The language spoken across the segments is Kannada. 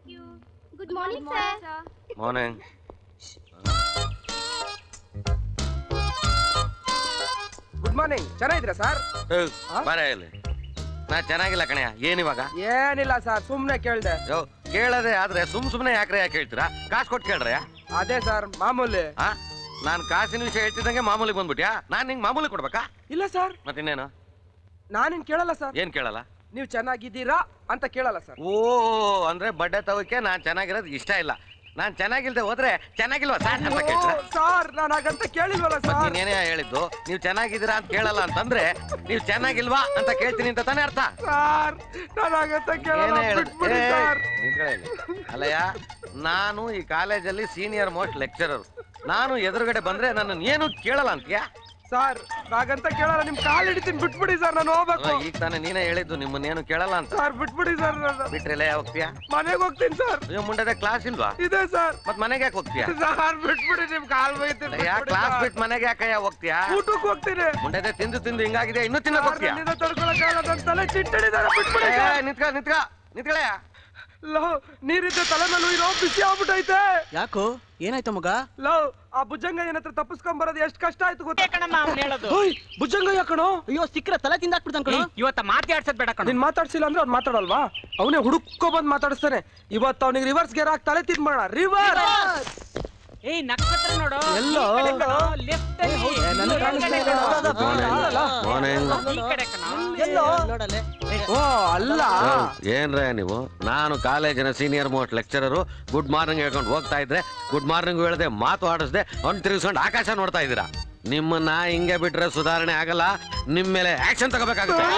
Good morning sir morning good morning ಚೆನ್ನಾಗಿದ್ದೀರಾ ಸರ್ ಬರ ಇಲ್ಲಿ ನಾ ಚೆನ್ನಾಗಿಲ್ಲ ಕಣಯ್ಯ ಏನಿವಾಗ ಏನಿಲ್ಲ ಸರ್ ಸುಮ್ನೆ ಕೇಳ್ದೆ ಯೋ ಕೇಳದೆ ಆದ್ರೆ ಸುಮ್ ಸುಮ್ನೆ ಯಾಕ್ರೆ ಯಾಕೆ ಹೇಳ್ತೀರಾ ಕಾಸು ಕೊಟ್ಟು ಕೇಳ್ರಯ್ಯ ಅದೇ ಸರ್ ಮಾಮೂಲಿ ಆ ನಾನ್ ಕಾಸಿನ ವಿಷಯ ಹೇಳ್ತಿದ್ದಂಗೆ ಮಾಮೂಲಿಗೆ ಬಂದ್ಬಿಟ್ಯಾ ನಾನ್ ನಿಂಗೆ ಮಾಮೂಲಿ ಕೊಡ್ಬೇಕಾ ಇಲ್ಲ ಸರ್ ಮತ್ತಿನ್ನೇನು ನಾನಿನ್ ಕೇಳಲ್ಲ ಸರ್ ಏನ್ ಕೇಳಲ್ಲ ನೀವು ಚೆನ್ನಾಗಿದ್ದೀರಾ ಅಂತ ಕೇಳಲ್ಲ ಸರ್ ಓ ಅಂದ್ರೆ ಬಡ್ಡೆ ತವಕ್ಕೆ ನಾನ್ ಚೆನ್ನಾಗಿರೋದು ಇಷ್ಟ ಇಲ್ಲ ನಾನ್ ಚೆನ್ನಾಗಿಲ್ದೆ ಹೋದ್ರೆ ಚೆನ್ನಾಗಿಲ್ವಾ ಸಾರ್ ಅಂತ ಕೇಳ್ತೀರಾ ಸರ್ ನಾನು ಹಾಗಂತ ಕೇಳಿಲ್ವಲ್ಲ ಮತ್ ಸರ್ ನೀನೇನೇ ಹೇಳಿದ್ದು ನೀವು ಚೆನ್ನಾಗಿದ್ದೀರಾ ಅಂತ ಕೇಳಲ್ಲ ಅಂತಂದ್ರೆ ನೀವು ಚೆನ್ನಾಗಿಲ್ವಾ ಅಂತ ಕೇಳ್ತೀನಿ ಅಂತ ತಾನೇ ಅರ್ಥ ಸರ್ ನಾನು ಹಾಗಂತ ಕೇಳಲ್ಲ ಏನೇ ಹೇಳೋದು? ಬಿಟ್ಬಿಡಿ ಏ, ಸರ್ ನಿಂತ್ಕೊಳ್ಳಿ ಇಲ್ಲಿ. ಅಲ್ಲಯ್ಯ ನಾನು ಈ ಕಾಲೇಜಲ್ಲಿ ಸೀನಿಯರ್ ಮೋಸ್ಟ್ ಲೆಕ್ಚರರ್ ನಾನು ಎದುರುಗಡೆ ಬಂದ್ರೆ ನನ್ನ ಏನು ಕೇಳಲ್ಲ ಅಂತೀಯಾ ಸರ್ ಹಾಗಂತ ಕೇಳಲ್ಲ ನಿಮ್ ಕಾಲ್ ಹಿಡಿತೀನಿ ಬಿಟ್ಬಿಡಿ ಸರ್ ನಾನು ಹೋಗ್ಬೇಕು ಈಗ ತಾನೇ ನೀನೇ ಹೇಳಿದ್ದು ನಿಮ್ಮನ್ನೇನು ಕೇಳಲ್ಲ ಅಂತ ಸರ್ ಬಿಟ್ಬಿಡಿ ಸರ್ ನಾನು ಬಿಟ್ರೆಲ್ಲ ಹೋಗ್ತೀಯಾ ಮನೆಗೆ ಹೋಗ್ತೀನಿ ಸರ್ ಅಯ್ಯೋ ಮುಂದೆ ಕ್ಲಾಸ್ ಇಲ್ವಾ ಇದೆ ಸರ್ ಮತ್ ಮನೆಗೆ ಯಾಕೆ ಹೋಗ್ತೀಯಾ ಸರ್ ಬಿಟ್ಬಿಡಿ ನಿಮ್ ಕಾಲ್ ಬೈತೀನಿ ಯಾ ಕ್ಲಾಸ್ ಬಿಟ್ಟು ಮನೆಗೆ ಯಾಕಯ್ಯ ಹೋಗ್ತೀಯಾ ಊಟಕ್ಕೆ ಹೋಗ್ತೀನಿ ಮುಂದೆ ತಿಂದು ತಿಂದು ಹಿಂಗಾಗಿದೆ ಇನ್ನೂ ತಿನ್ನಕ್ ಹೋಗ್ತೀಯಾ ನನ್ನಿಂದ ತಡ್ಕೊಳಕ್ಕಾಗಲ್ಲ ನನ್ನ ತಲೆ ಚಿಟ್ಟಡಿದಾರೆ ಬಿಟ್ಬಿಡಿ ಏ, ಸರ್. ನಿಂತ್ಕ ನಿಂತ್ಕ ನಿಂತ್ಕೊಳ್ಳಯ್ಯ ಲವ್ ನೀರಿದ್ದ ತಲೆ ಮೇಲೆ ಇರೋ ಬಿಸಿ ಆಗ್ಬಿಟ್ಟೈತೆ ಯಾಕೋ ಏನಾಯ್ತು ಮಗ ಲವ್ ಆ ಭುಜಂಗ ಏನತ್ರ ತಪ್ಪಿಸ್ಕೊಂಡ್ ಬರೋದು ಎಷ್ಟು ಕಷ್ಟ ಆಯ್ತು ಗೊತ್ತಾ ಕಣಮ್ಮ ಅವ್ನು ಹೇಳೋದು ಓಯ್ ಭುಜಂಗ ಯಾಕಣೋ ಅಯ್ಯೋ ಸಿಕ್ಕ್ರ ತಲೆ ತಿಂದಾಕ್ಬಿಡ್ತಾನ ಕಣೋ ಇವತ್ತ ಮಾತಾಡ್ಸದ್ ಬೇಡ ಕಣ ನೀನ್ ಮಾತಾಡ್ಸಿಲ್ಲ ಅಂದ್ರೆ ಅವ್ನು ಮಾತಾಡಲ್ವಾ ಅವನೇ ಹುಡುಕೋ ಬಂದ್ ಮಾತಾಡಿಸ್ತಾನೆ ಇವತ್ತು ಅವನಿಗೆ ರಿವರ್ಸ್ ಗೇರ್ ಹಾಕಿ ತಲೆ ತಿನ್ ಮಾಡೋಣ ರಿವರ್ಸ್ ಏಯ್ ನಕ್ಷತ್ರ ನೋಡು ಎಲ್ಲೋ? ಲೆಫ್ಟ್ ನನಗ್ ಕಾಣಿಸ್ತಾ ಇಲ್ಲ. ಈ ಕಡೆ ಕಣ ನೋಡಲೆ ಓ ಅಲ್ಲ ಏನ್ರೇ ನೀವು ನಾನು ಕಾಲೇಜಿನ ಸೀನಿಯರ್ ಮೋಸ್ಟ್ ಲೆಕ್ಚರರು ಗುಡ್ ಮಾರ್ನಿಂಗ್ ಹೇಳ್ಕೊಂಡು ಹೋಗ್ತಾ ಇದ್ರೆ ಗುಡ್ ಮಾರ್ನಿಂಗ್ ಹೇಳದೆ ಮಾತು ಆಡಿಸ್ದೆ ಅವ್ನು ತಿರುಗಿಸ್ಕೊಂಡು ಆಕಾಶ ನೋಡ್ತಾ ಇದ್ದೀರಾ ನಿಮ್ಮನ್ನ ಹಿಂಗೆ ಬಿಟ್ರೆ ಸುಧಾರಣೆ ಆಗಲ್ಲ ನಿಮ್ ಮೇಲೆ ಆಕ್ಷನ್ ತಗೋಬೇಕಾಗುತ್ತೆ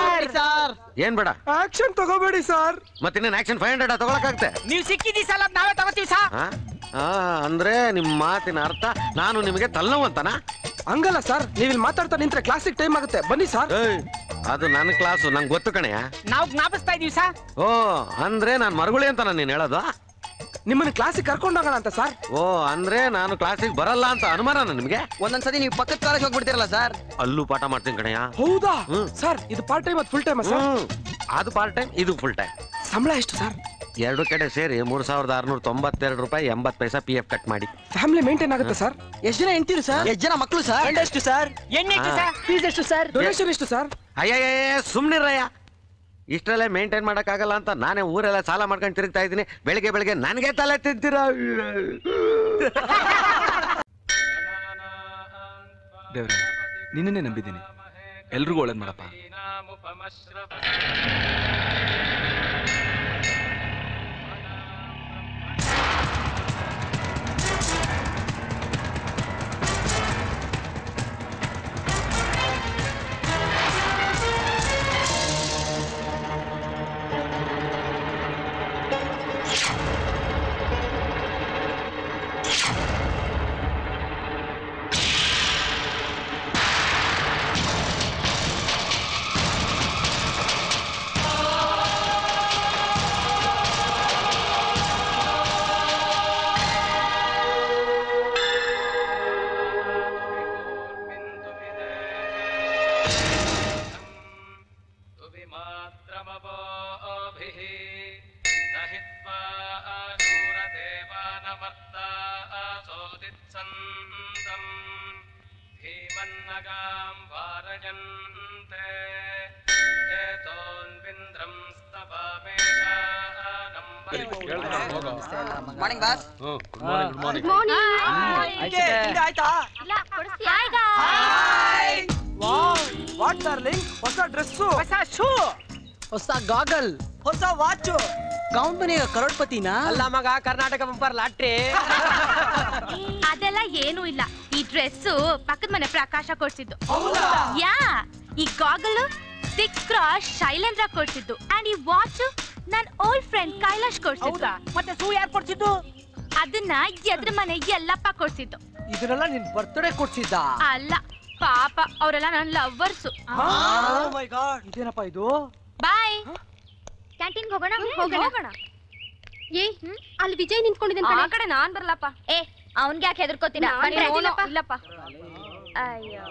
ಸರ್ ಏನ್ ಬೇಡ ಆಕ್ಷನ್ ತಗೋಬೇಡಿ ಸರ್ ಮತ್ತಿನ್ನೇನು ಆಕ್ಷನ್ ಫೈವ್ ಹಂಡ್ರೆಡ್ ತಗೊಳಕಾಗುತ್ತೆ ನೀವ್ ಸಿಕ್ಕಿದಿ ಸಲ ನಾವೇ ತಗೋತೀವಿ ಸಾ ಆ? ಆ, ಅಂದ್ರೆ ನಿಮ್ಮ ಮಾತಿನ ಅರ್ಥ ನಾನು ನಿಮಗೆ ತಲೆನೋವಂತನಾ ಹಂಗಲ್ಲ ಸರ್ ನೀವು ಇಲ್ಲಿ ಮಾತಾಡ್ತಾ ನಿಂತ್ರೆ ಕ್ಲಾಸಿಗೆ ಟೈಮ್ ಆಗುತ್ತೆ ಬನ್ನಿ ಸರ್ ಏಯ್ ಅದು ನನ್ನ ಕ್ಲಾಸು ನಂಗೆ ಗೊತ್ತು ಕಣಯ್ಯ ನಾವು ಜ್ಞಾಪಿಸ್ತಾ ಇದೀವಿ ಸಾ ಓ ಅಂದ್ರೆ ನಾನು ಮರಗುಳಿ ಅಂತ ನಾನು ನೀನು ಹೇಳೋದು ನಿಮ್ಮನ್ನ ಕ್ಲಾಸಿಗೆ ಕರ್ಕೊಂಡು ಹೋಗೋಣ ಅಂತ ಸರ್ ಓ ಅಂದ್ರೆ ನಾನು ಕ್ಲಾಸಿಗೆ ಬರಲ್ಲ ಅಂತ ಅನುಮಾನ ನಿಮಗೆ ಒಂದೊಂದ್ಸತಿ ನೀವು ಪಕ್ಕದ ಕಾಲೇಜ್ ಹೋಗ್ಬಿಡ್ತೀರಲ್ಲ ಸರ್ ಅಲ್ಲೂ ಪಾಠ ಮಾಡ್ತೀನಿ ಕಣಯ್ಯ ಹೌದಾ ಹ್ಮ್. ಸರ್ ಇದು ಪಾರ್ಟ್ ಟೈಮ್ ಅದು ಫುಲ್ ಟೈಮ್ ಸರ್ ಹ್ಮ್. ಅದು ಪಾರ್ಟ್ ಟೈಮ್ ಇದು ಫುಲ್ ಟೈಮ್ ಸಂಬಳ ಎಷ್ಟು ಸರ್ ಎರಡು ಕಡೆ ಸೇರಿ ಮೂರ್ ಸಾವಿರದ ಆರ್ನೂರ ತೊಂಬತ್ತೆರಡು ರೂಪಾಯಿ ಎಂಬತ್ ಪೈಸಾ ಪಿ ಎಫ್ ಕಟ್ ಮಾಡಿ ಫ್ಯಾಮಿಲಿ ಮೇಂಟೈನ್ ಆಗುತ್ತೆ ಸರ್ ಎಷ್ಟ್ ಜನ ಹೆಂಡ್ತೀರಿ ಸರ್ ಎಷ್ಟ್ ಜನ ಮಕ್ಳು ಸರ್ ಎಷ್ಟು ಸರ್ ಎಣ್ಣೆ ಎಷ್ಟು ಸಾ ಫೀಸ್ ಎಷ್ಟು ಸರ್ ಡೊನೇಷನ್ ಎಷ್ಟು ಸರ್ ಅಯ್ಯಯ್ಯ ಸುಮ್ನಿರಯ್ಯ ಇಷ್ಟರಲ್ಲೇ ಮೇಂಟೈನ್ ಮಾಡಕ್ಕಾಗಲ್ಲ ಅಂತ ನಾನೇ ಊರೆಲ್ಲ ಸಾಲ ಮಾಡ್ಕೊಂಡು ತಿರುಗ್ತಾ ಇದ್ದೀನಿ ಬೆಳಿಗ್ಗೆ ಬೆಳಿಗ್ಗೆ ನನಗೆ ತಲೆ ತಿಂತೀರಾ ದೇವ್ರೆ ನಿನ್ನನ್ನೇ ನಂಬಿದ್ದೀನಿ ಎಲ್ರಿಗೂ ಒಳ್ಳೇದ್ ಮಾಡಪ್ಪ ಮಾರ್ನಿಂಗ್ ಬಾಸ್ ಗುಡ್ ಮಾರ್ನಿಂಗ್ ಆಯ್ತಾ ಇಲ್ಲ ಕೊಡಿಸ್ತೀಯಾ ಈಗ ವಾಟ್ ಡಾರ್ಲಿಂಗ್ ಹೊಸ ಡ್ರೆಸ್ಸು ಹೊಸ ಶೂ ಹೊಸ ಗಾಗಲ್ ಹೊಸ ವಾಚ್ ಕಂಪನಿಯ ಕರೋಡ್ಪತಿನಾ ಅಲ್ಲ ಮಗ ಕರ್ನಾಟಕ ಬಂಪರ್ ಲಾಟ್ರಿ ಅದೆಲ್ಲ ಏನೂ ಇಲ್ಲ ಈ ಡ್ರೆಸ್ ಪಕ್ಕದ ಮನೆ ಪ್ರಕಾಶ ಕೊಡ್ಸಿದ್ದು ಯಾ ಈ ಗಾಗಲ್ ಸಿಕ್ಸ್ ಕ್ರಾಸ್ ಶೈಲೇಂದ್ರ ಕೊಡ್ಸಿದ್ದು ಅಂಡ್ ಈ ವಾಚ್ ನನ್ ಓಲ್ಡ್ ಫ್ರೆಂಡ್ ಕೈಲಾಶ್ ಕೊಡ್ಸಿದ್ದು ಹೌದಾ ಮತ್ತೆ ಶೂ ಯಾರು ಕೊಡ್ಸಿದ್ದು ಅದನ್ನ ಎದ್ರ ಮನೆ ಎಲ್ಲಪ್ಪ ಕೊಡ್ಸಿದ್ದು ಇದನ್ನೆಲ್ಲ ನಿನ್ ಬರ್ತ್ಡೇ ಕೊಡ್ಸಿದ್ದ ಅಲ್ಲ ಪಾಪ ಅವರೆಲ್ಲ ನನ್ ಲವ್ವರ್ಸ್ ಮೈ ಗಾಡ್ ಇದೇನಪ್ಪ ಇದು ಬಾಯ್ ಕ್ಯಾಂಟೀನ್ ಹೋಗೋಣ ಹೋಗೋಣ ಏ ಅಲ್ಲಿ ವಿಜಯ್ ನಿಂತ್ಕೊಂಡಿದ್ದಾನೆ ಆ ಕಣೆ. ಕಡೆ ನಾನ್ ಬರ್ಲಪ್ಪ ಏ ಅವನ್ಗೆ ಯಾಕೆ ಹೆದರ್ಕೋತೀರಾ ನಾನ್ ಬನ್ರಿ, ಬರ್ತೀನಪ್ಪ. ಇಲ್ಲಪ್ಪ ಅಯ್ಯೋ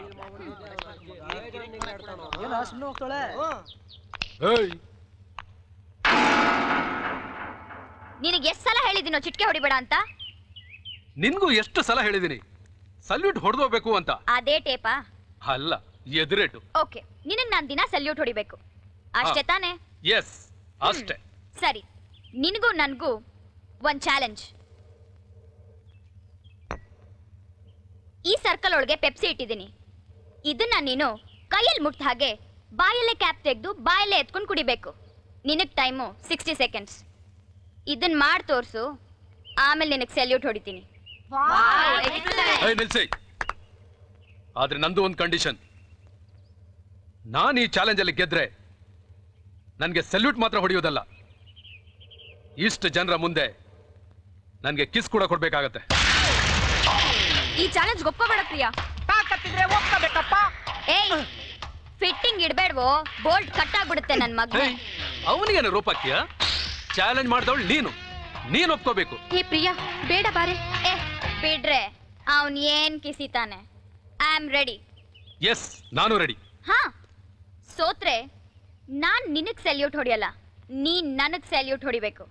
ಏನ ಸುಮ್ಮನೆ ಹೋಗ್ತಾಳೆ ನಿನಗೆ ಎಷ್ಟು ಸಲ ಹೇಳಿದಿನೋ ಚಿಟ್ಕೆ ಹೊಡಿಬೇಡ ಅಂತ ನಿನ್ಗೂ ಎಷ್ಟು ಸಲ ಹೇಳಿದೀನಿ ಸಲ್ಯೂಟ್ ಹೊಡೆದೋಗ್ಬೇಕು ಅಂತ ಅದೇ ಟೇಪಾ ಅಲ್ಲ ಎದುರೇಟು ಓಕೆ ನಿನಗ್ ನಾನ್ ದಿನ ಸಲ್ಯೂಟ್ ಹೊಡಿಬೇಕು ಅಷ್ಟೇ ತಾನೇ ಎಸ್ ಅಷ್ಟೇ ಸರಿ ನಿನಗೂ ನನ್ಗೂ ಒಂದ್ ಚಾಲೆಂಜ್ ಈ ಸರ್ಕಲ್ ಒಳಗೆ ಪೆಪ್ಸಿ ಇಟ್ಟಿದ್ದೀನಿ ಇದನ್ನ ನೀನು ಕೈಯಲ್ಲಿ ಮುಟ್ಟ ಹಾಗೆ ಬಾಯಲ್ಲೇ ಕ್ಯಾಪ್ ತೆಗೆದು ಬಾಯಲ್ಲೇ ಎತ್ಕೊಂಡು ಕುಡಿಬೇಕು ನಿನಗ್ ಟೈಮು ಸಿಕ್ಸ್ಟಿ ಸೆಕೆಂಡ್ಸ್ ಇದನ್ನ ಮಾಡಿ ತೋರ್ಸು ಆಮೇಲೆ ನಿನಗೆ ಸೆಲ್ಯೂಟ್ ಹೊಡಿತೀನಿ ಏಯ್ ನಿಲ್ಸಿ ಆದ್ರೆ ನಂದು ಒಂದು ಕಂಡೀಷನ್ ನಾನು ಈ ಚಾಲೆಂಜ್ ಅಲ್ಲಿ ಗೆದ್ರೆ ನನಗೆ ಸಲ್ಯೂಟ್ ಮಾತ್ರ ಹೊಡೆಯೋದಲ್ಲ ಇಷ್ಟು ಜನರ ಮುಂದೆ ನನಗೆ ಕಿಸ್ ಕೂಡ ಕೊಡ್ಬೇಕಾಗತ್ತೆ ಈ ಚಾಲೆಂಜ್ ಒಪ್ಪಬೇಡ ಪ್ರಿಯಾ ತಾಕತ್ತಿದ್ರೆ ಒಪ್ಕೋಬೇಕಪ್ಪ ಏಯ್ ಫಿಟ್ಟಿಂಗ್ ಇಡ್ಬೇಡ್ವೋ ಬೋಲ್ಟ್ ಕಟ್ ಆಗ್ಬಿಡುತ್ತೆ ನನ್ ಮಗ ಅವನಿಗೇನು ರೂಪಕ್ಕಿಯ ಚಾಲೆಂಜ್ ಮಾಡಿದವಳು ನೀನು ನೀನು ಒಪ್ಕೋಬೇಕು ಏ ಪ್ರಿಯಾ ಬೇಡ ಬಾರೆ ಏ ಬಿಡ್ರೆ ಅವನ್ ಏನ್ ಕಿಸಿತಾನೆ ಐ ಆಮ್ ರೆಡಿ ಎಸ್ ನಾನು ರೆಡಿ ಹಾ ಸೋತ್ರೆ ನಾನ್ ನಿನಗ್ ಸೆಲ್ಯೂಟ್ ಹೊಡಿಯಲ್ಲ ನೀನ್ ನನಗ್ ಸೆಲ್ಯೂಟ್ ಹೊಡಿಬೇಕು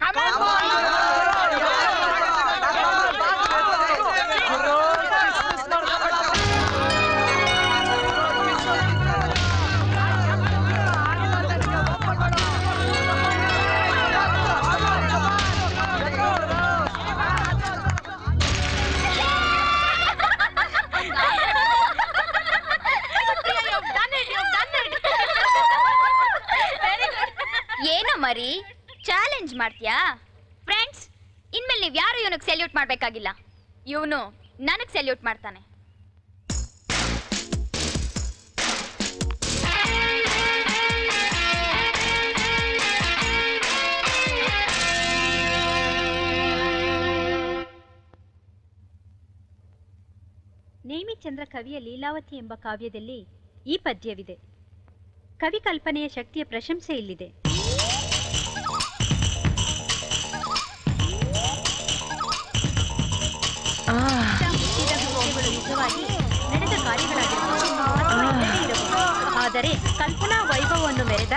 ಏನೋ ಮರಿ ಚಾಲೆಂಜ್ ಮಾಡ್ತೀಯಾ ಫ್ರೆಂಡ್ಸ್ ಇನ್ಮೇಲೆ ನೀವ್ ಯಾರು ಇವನಿಗೆ ಸೆಲ್ಯೂಟ್ ಮಾಡ್ಬೇಕಾಗಿಲ್ಲ ಇವನು ನನಗ್ ಸೆಲ್ಯೂಟ್ ಮಾಡ್ತಾನೆ ನೇಮಿಚಂದ್ರ ಕವಿಯ ಲೀಲಾವತಿ ಎಂಬ ಕಾವ್ಯದಲ್ಲಿ ಈ ಪದ್ಯವಿದೆ ಕವಿ ಕಲ್ಪನೆಯ ಶಕ್ತಿಯ ಪ್ರಶಂಸೆ ಇಲ್ಲಿದೆ ಹುಟ್ಟಿದ ಕೃತ್ಯಗಳು ನಿಜವಾಗಿ ನಡೆದ ಕಾರ್ಯಗಳಾಗಿರಬಹುದು ಅಥವಾ ಇಲ್ಲದೇ ಇರಬಹುದು. ಆದರೆ ಕಲ್ಪನಾ ವೈಭವವನ್ನು ಮೆರೆದ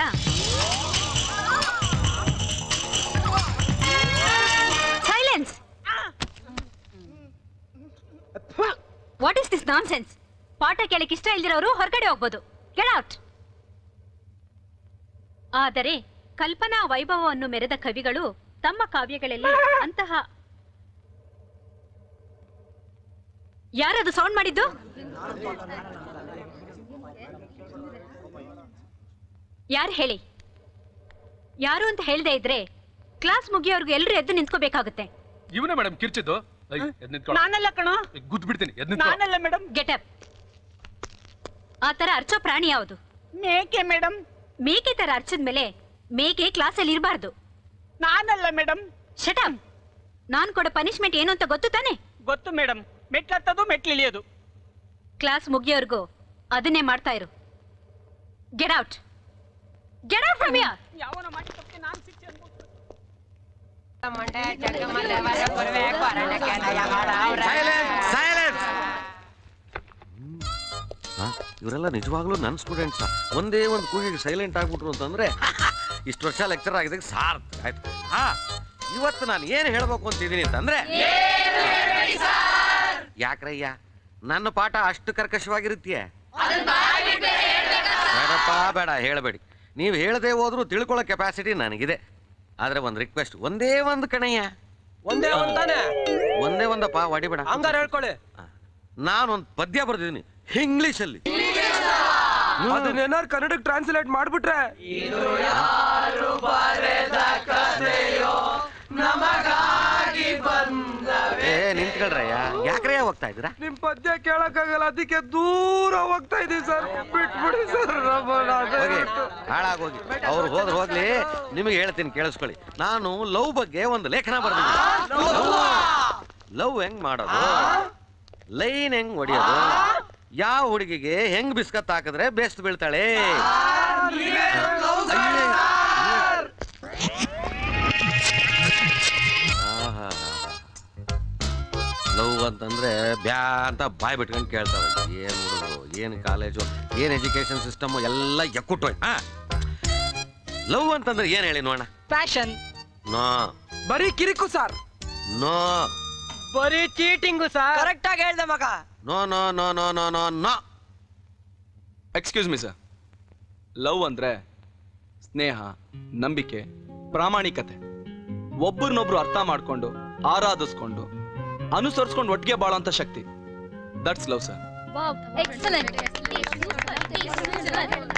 silence what is this nonsense ಪಾಠ ಕೇಳಕ್ ಇಷ್ಟ ಇಲ್ದಿರೋರು ಹೊರಗಡೆ ಹೋಗ್ಬೋದು ಗೆಟ್ ಔಟ್ ಆದರೆ ಕಲ್ಪನಾ ವೈಭವವನ್ನು ಮೆರೆದ ಕವಿಗಳು ತಮ್ಮ ಕಾವ್ಯಗಳಲ್ಲಿ ಅಂತಹ ಯಾರದು ಸೌಂಡ್ ಮಾಡಿದ್ದು ಯಾರು ಹೇಳಿ ಯಾರು ಅಂತ ಹೇಳ್ದೆ ಇದ್ರೆ ಕ್ಲಾಸ್ ಮುಗಿಯೋರ್ಗು ಎಲ್ರು ಎದ್ದು ನಿಂತ್ಕೋಬೇಕಾಗುತ್ತೆ ಇವನೇ ಮೇಡಮ್ ಕಿರ್ಚಿದ್ದು ಏಯ್, ಎದ್ ನಿಂತ್ಕೊಳ್ಳೋ. ನಾನೆಲ್ಲ ಕಣೋ ಏಯ್, ಗುದ್ದು ಬಿಡ್ತೀನಿ ಎದ್ ನಿಂತ್ಕೊಳ್ಳೋ. ನಾನೆಲ್ಲ ಮೇಡಮ್ ಗೆಟ್ ಅಪ್ ಆ ತರ ಅರ್ಚೋ ಪ್ರಾಣಿ ಯಾವುದು ಮೇಕೆ ಮೇಡಮ್ ಮೇಕೆ ತರ ಅರ್ಚದ ಮೇಲೆ ಮೇಕೆ ಕ್ಲಾಸಲ್ಲಿ ಇರಬಾರ್ದು ನಾನಲ್ಲ ಮೇಡಮ್ ಶಟಪ್ ನಾನ್ ಕೊಡೋ ಪನಿಷ್ಮೆಂಟ್ ಏನು ಅಂತ ಗೊತ್ತು ತಾನೆ ಗೊತ್ತು ಮೇಡಮ್ ಮೆಟ್ಲತ್ತದು ಮೆಟ್ಲಿಳಿಯೋದು ಕ್ಲಾಸ್ ಮುಗಿಯೋರ್ಗು ಅದನ್ನೇ ಮಾಡ್ತಾ ಇರು get out get out from here ಯಾವನ ಮಾಡಿ ತಪ್ಪಿಗೆ ನಾನ್ ಶಿಕ್ಷೆ ಅನ್ಭವಿಸ್ಬೇಕು. ಸೈಲೆನ್ಸ್ ಇವರೆಲ್ಲ ನಿಜವಾಗ್ಲೂ ನನ್ನ ಸ್ಟೂಡೆಂಟ್ಸ್ ಒಂದೇ ಒಂದು ಕೂಗಿಗೆ ಸೈಲೆಂಟ್ ಆಗ್ಬಿಟ್ರು ಅಂತಂದ್ರೆ ಇಷ್ಟು ವರ್ಷ ಲೆಕ್ಚರ್ ಆಗಿದ್ದಕ್ಕೆ ಸಾರ್ಥಕ ಆಯ್ತು ಹಾ ಇವತ್ತು ನಾನು ಏನು ಹೇಳ್ಬೇಕು ಅಂತಿದ್ದೀನಿ ಅಂತಂದ್ರೆ ಯಾಕ್ರಯ್ಯ ನನ್ನ ಪಾಠ ಅಷ್ಟು ಕರ್ಕಶವಾಗಿರುತ್ತೀಯ ಬೇಡಪ್ಪ ಬೇಡ ಹೇಳಬೇಡಿ ನೀವು ಹೇಳದೆ ಹೋದ್ರೂ ತಿಳ್ಕೊಳ್ಳೋ ಕೆಪಾಸಿಟಿ ನನಗಿದೆ ಆದ್ರೆ ಒಂದು ರಿಕ್ವೆಸ್ಟ್ ಒಂದೇ ಒಂದು ಕಣಯ್ಯ ಒಂದೇ ಒಂದಾನೆ ಒಂದೇ ಒಂದಪ್ಪ ಹೊಡಿಬೇಡ ಹಂಗಾರ ಹೇಳ್ಕೊಳ್ಳಿ ನಾನೊಂದು ಪದ್ಯ ಬರ್ದಿದ್ದೀನಿ ಇಂಗ್ಲಿಷಲ್ಲಿ ಅದನ್ನೇನಾರು ಕನ್ನಡಕ್ಕೆ ಟ್ರಾನ್ಸ್ಲೇಟ್ ಮಾಡ್ಬಿಟ್ರೆ ಏ ನಿಂತ್ಕೊಳ್ರಯ್ಯ ಯಾಕ್ರಯ್ಯ ಹೋಗ್ತಾ ಇದ್ದೀರಾ ನಿಮ್ ಪದ್ಯ ಕೇಳಕ್ಕಾಗಲ್ಲ ಅದಕ್ಕೆ ದೂರ ಹೋಗ್ತಾ ಇದೀವಿ ಸರ್ ಬಿಟ್ಬಿಡಿ ಸರ್ ಹೋಗಿ ಹಾಳಾಗೋಗಿ ಅವ್ರು ಹೋದ್ರೆ ಹೋಗ್ಲಿ ನಿಮಗೆ ಹೇಳ್ತೀನಿ ಕೇಳಿಸ್ಕೊಳ್ಳಿ ನಾನು ಲವ್ ಬಗ್ಗೆ ಒಂದು ಲೇಖನ ಬರ್ದಿದ್ದೀನಿ ಲವ್ ಹೆಂಗ್ ಮಾಡೋದು ಲೈನ್ ಹೆಂಗ್ ಹೊಡಿಯೋದು ಯಾವ ಹುಡುಗಿಗೆ ಹೆಂಗ್ ಬಿಸ್ಕತ್ ಹಾಕಿದ್ರೆ ಬೆಸ್ಟ್ ಬೀಳ್ತಾಳೆ ಲವ್ ಅಂತಂದ್ರೆ ಬ್ಯಾ ಅಂತ ಬಾಯ್ ಬಿಟ್ಕೊಂಡು ಕೇಳ್ತಾವೆ ಏನ್ ಹುಡುಗರು ಏನ್ ಕಾಲೇಜು ಏನ್ ಎಜುಕೇಶನ್ ಸಿಸ್ಟಮ್ ಎಲ್ಲ ಎಕ್ಕುಟ್ಟೋಯ್ ಹಾ ಲವ್ ಅಂತಂದ್ರೆ ಏನ್ ಹೇಳಿ ನೋಡೋಣ ಫ್ಯಾಷನ್ ನೋ ಬರೀ ಕಿರಿಕು ಸರ್ ನೋ ಬರೀ ಚೀಟಿಂಗು ಸರ್ ಕರೆಕ್ಟ್ ಆಗಿ ಹೇಳ್ದೆ ಮಗ no no no no no no no excuse me sir love ಅಂದ್ರೆ ಸ್ನೇಹ ನಂಬಿಕೆ ಪ್ರಾಮಾಣಿಕತೆ ಒಬ್ಬರನ್ನೊಬ್ರು ಅರ್ಥ ಮಾಡ್ಕೊಂಡು ಆರಾಧಿಸ್ಕೊಂಡು ಅನುಸರಿಸ್ಕೊಂಡು ಒಟ್ಟಿಗೆ ಬಾಳೋಂಥ ಶಕ್ತಿ ದಟ್ಸ್ ಲವ್ ಸರ್ ಎಕ್ಸಲೆಂಟ್